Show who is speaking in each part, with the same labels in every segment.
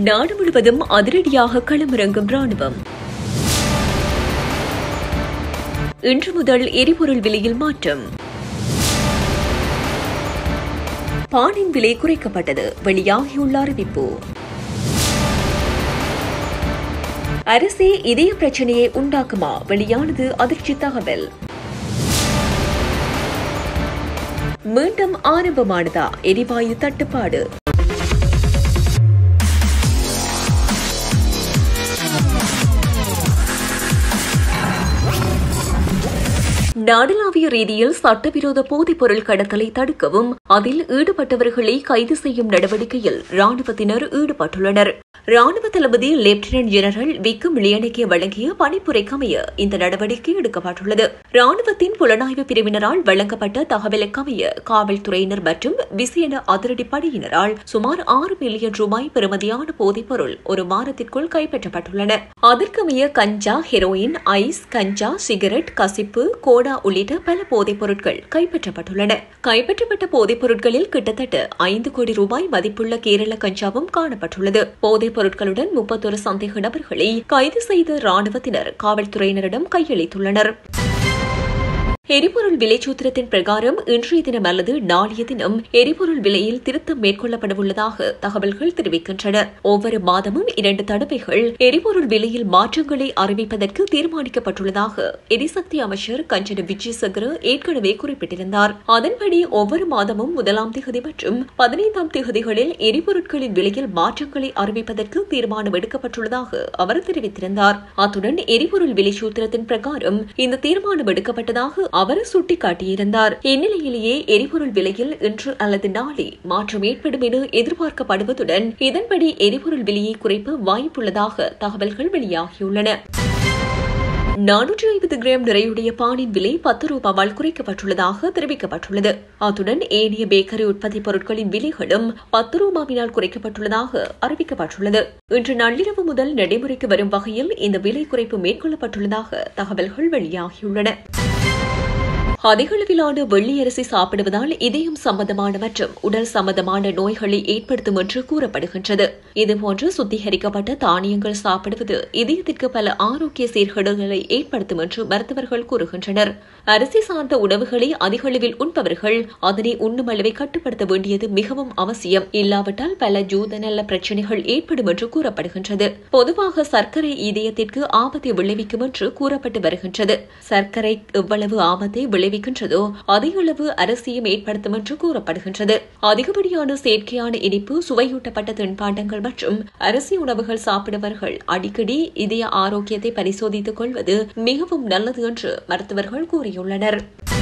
Speaker 1: நாடு முழுவதும் அதிரடியாக களமிறங்கும் ராணுவம் இன்று முதல் எரிபொருள் விலையில் மாற்றம் பானின் விலை குறைக்கப்பட்டது வெளியாகியுள்ள அறிவிப்பு அரசே இதய பிரச்சனையை உண்டாக்குமா வெளியானது அதிர்ச்சி தகவல் மீண்டும் ஆரம்பமானதா எரிவாயு தட்டுப்பாடு நாடளாவிய ரீதியில் சட்டவிரோத போதைப்பொருள் கடத்தலை தடுக்கவும் அதில் ஈடுபட்டவர்களை கைது செய்யும் நடவடிக்கையில் ராணுவத்தினர் ஈடுபட்டுள்ளனர் ராணுவ தளபதி லெப்டினன்ட் ஜெனரல் விக்கும் லியனுக்கே வழங்கிய பணிப்புரைக்கமைய இந்த நடவடிக்கை எடுக்கப்பட்டுள்ளது ராணுவத்தின் புலனாய்வு பிரிவினரால் வழங்கப்பட்ட தகவலுக்கமைய காவல்துறையினர் மற்றும் விசேட அதிரடி படையினரால் சுமார் ஆறு மில்லியன் ரூபாய் பெறுமதியான போதைப்பொருள் ஒரு வாரத்திற்குள் கைப்பற்றப்பட்டுள்ளன அதற்கமைய கஞ்சா ஹெரோயின் ஐஸ் கஞ்சா சிகரெட் கசிப்பு கோடா உள்ளிட்ட பல போதைப் பொருட்கள் கைப்பற்றப்பட்டுள்ளன கைப்பற்றப்பட்ட போதைப் பொருட்களில் கிட்டத்தட்ட ஐந்து கோடி ரூபாய் மதிப்புள்ள கேரள கஞ்சாவும் காணப்பட்டுள்ளது போதைப் பொருட்களுடன் முப்பத்தொரு சந்தேக நபர்களை கைது செய்த ராணுவத்தினர் காவல்துறையினரிடம் கையளித்துள்ளனர் எரிபொருள் விலை சூத்திரத்தின் பிரகாரம் இன்றைய தினம் அல்லது நாளைய தினம் எரிபொருள் விலையில் திருத்தம் மேற்கொள்ளப்படவுள்ளதாக தகவல்கள் தெரிவிக்கின்றன ஒவ்வொரு மாதமும் இரண்டு தடவைகள் எரிபொருள் விலையில் மாற்றங்களை அறிவிப்பதற்கு தீர்மானிக்கப்பட்டுள்ளதாக எரிசக்தி அமைச்சர் கஞ்சன விஜயசங்கர ஏற்கனவே குறிப்பிட்டிருந்தார் அதன்படி ஒவ்வொரு மாதமும் முதலாம் திகதி மற்றும் பதினைந்தாம் திகதிகளில் எரிபொருட்களின் விலையில் மாற்றங்களை அறிவிப்பதற்கு தீர்மானம் எடுக்கப்பட்டுள்ளதாக அவர் தெரிவித்திருந்தார் அத்துடன் எரிபொருள் விலை சூத்திரத்தின் பிரகாரம் இந்த தீர்மானம் எடுக்கப்பட்டதாக அவர் சுட்டிக்காட்டியிருந்தார் இந்நிலையிலேயே எரிபொருள் விலையில் இன்று அல்லது நாளை மாற்றம் ஏற்படும் என எதிர்பார்க்கப்படுவதுடன் இதன்படி எரிபொருள் விலையை குறைப்பு வாய்ப்புள்ளதாக தகவல்கள் வெளியாகியுள்ளன நானூற்றி ஐம்பது கிராம் நிறையுடைய பானின் விலை பத்து ரூபாவால் குறைக்கப்பட்டுள்ளதாக தெரிவிக்கப்பட்டுள்ளது அத்துடன் ஏனைய பேக்கரி உற்பத்தி பொருட்களின் விலைகளும் பத்து ரூபாவினால் குறைக்கப்பட்டுள்ளதாக அறிவிக்கப்பட்டுள்ளது இன்று நள்ளிரவு முதல் நடைமுறைக்கு வரும் வகையில் இந்த விலை குறைப்பு மேற்கொள்ளப்பட்டுள்ளதாக தகவல்கள் வெளியாகியுள்ளன அதிகளவிலான வெள்ளி அரிசி சாப்பிடுவதால் இதயம் சம்பந்தமான மற்றும் உடல் சம்பந்தமான நோய்களை ஏற்படுத்தும் என்று கூறப்படுகின்றது இதுபோன்று சுத்திகரிக்கப்பட்ட தானியங்கள் சாப்பிடுவது இதயத்திற்கு பல ஆரோக்கிய சீர்கேடுகளை ஏற்படுத்தும் என்று மருத்துவர்கள் கூறுகின்றனர் அரிசி சார்ந்த உணவுகளை அதிகளவில் உண்பவர்கள் அதனை உண்ணும் அளவை கட்டுப்படுத்த வேண்டியது மிகவும் அவசியம் இல்லாவிட்டால் பல ஜூதநல பிரச்சினைகள் ஏற்படும் என்று கூறப்படுகின்றது பொதுவாக சர்க்கரை இதயத்திற்கு ஆபத்தை விளைவிக்கும் என்று கூறப்பட்டு வருகின்றது சர்க்கரை எவ்வளவு ஆபத்தை விளைவிக்கின்றதோ அதே அளவு அரசியம் ஏற்படுத்தும் என்று கூறப்படுகின்றது அதிகப்படியான செயற்கையான இனிப்பு சுவையூட்டப்பட்ட தின்பண்டங்கள் மற்றும் அரிசி உணவுகள் சாப்பிடுவர்கள் அடிக்கடி இதய ஆரோக்கியத்தை பரிசோதித்துக் கொள்வது மிகவும் நல்லது என்று மருத்துவர்கள் கூறியுள்ளனர்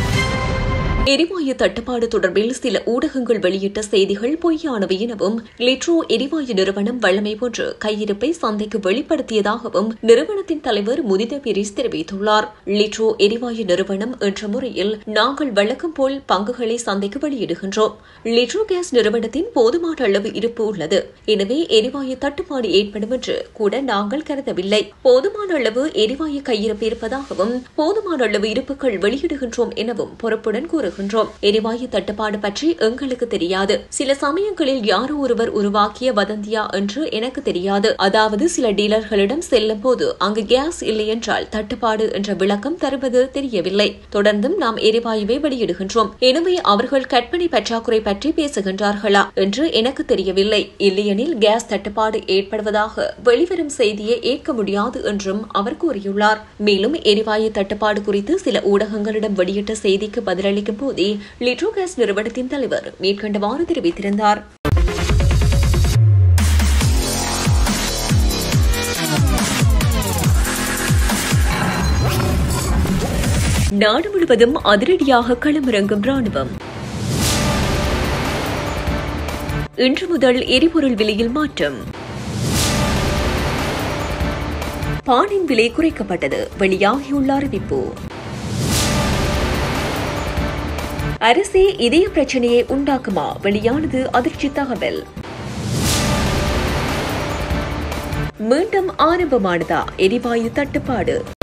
Speaker 1: எரிவாயு தட்டுப்பாடு தொடர்பில் சில ஊடகங்கள் வெளியிட்ட செய்திகள் பொய்யானவை எனவும் லிட்ரோ எரிவாயு நிறுவனம் வல்லமை போன்று கையிருப்பை சந்தைக்கு வெளிப்படுத்தியதாகவும் நிறுவனத்தின் தலைவர் முதித பிரிஸ் தெரிவித்துள்ளார் லிட்ரோ எரிவாயு நிறுவனம் என்ற முறையில் நாங்கள் வழக்கம் போல் பங்குகளை சந்தைக்கு வெளியிடுகின்றோம் லிட்ரோ கேஸ் நிறுவனத்தின் போதுமான அளவு இருப்பு உள்ளது எனவே எரிவாயு தட்டுப்பாடு ஏற்படும் என்று கூட நாங்கள் கருதவில்லை போதுமான அளவு எரிவாயு கையிருப்பு இருப்பதாகவும் போதுமான அளவு இருப்புகள் வெளியிடுகின்றோம் எனவும் பொறுப்புடன் கூறுகிறார் வருகின்றோம் எரிவாயு தட்டுப்பாடு பற்றி எங்களுக்கு தெரியாது சில சமயங்களில் யாரோ ஒருவர் உருவாக்கிய வதந்தியா என்று எனக்கு தெரியாது அதாவது சில டீலர்களிடம் செல்லும் போது அங்கு கேஸ் இல்லை என்றால் தட்டுப்பாடு என்ற விளக்கம் தருவது தெரியவில்லை தொடர்ந்தும் நாம் எரிவாயுவை வெளியிடுகின்றோம் எனவே அவர்கள் கற்பனை பற்றாக்குறை பற்றி பேசுகின்றார்களா என்று எனக்கு தெரியவில்லை இல்லையெனில் கேஸ் தட்டுப்பாடு ஏற்படுவதாக வெளிவரும் செய்தியை ஏற்க முடியாது என்றும் அவர் கூறியுள்ளார் மேலும் எரிவாயு தட்டுப்பாடு குறித்து சில ஊடகங்களிடம் வெளியிட்ட செய்திக்கு பதிலளிக்கும் போதே லிட்ரோ கேஸ் நிறுவனத்தின் தலைவர் மேற்கண்டவாறு தெரிவித்திருந்தார் நாடு முழுவதும் அதிரடியாக களமிறங்கும் ராணுவம் இன்று முதல் எரிபொருள் விலையில் மாற்றம் பானின் விலை குறைக்கப்பட்டது வெளியாகியுள்ள அறிவிப்பு அரசே இதய பிரச்சனையை உண்டாக்குமா வெளியானது அதிர்ச்சி தகவல் மீண்டும் ஆரம்பமானதா எரிவாயு தட்டுப்பாடு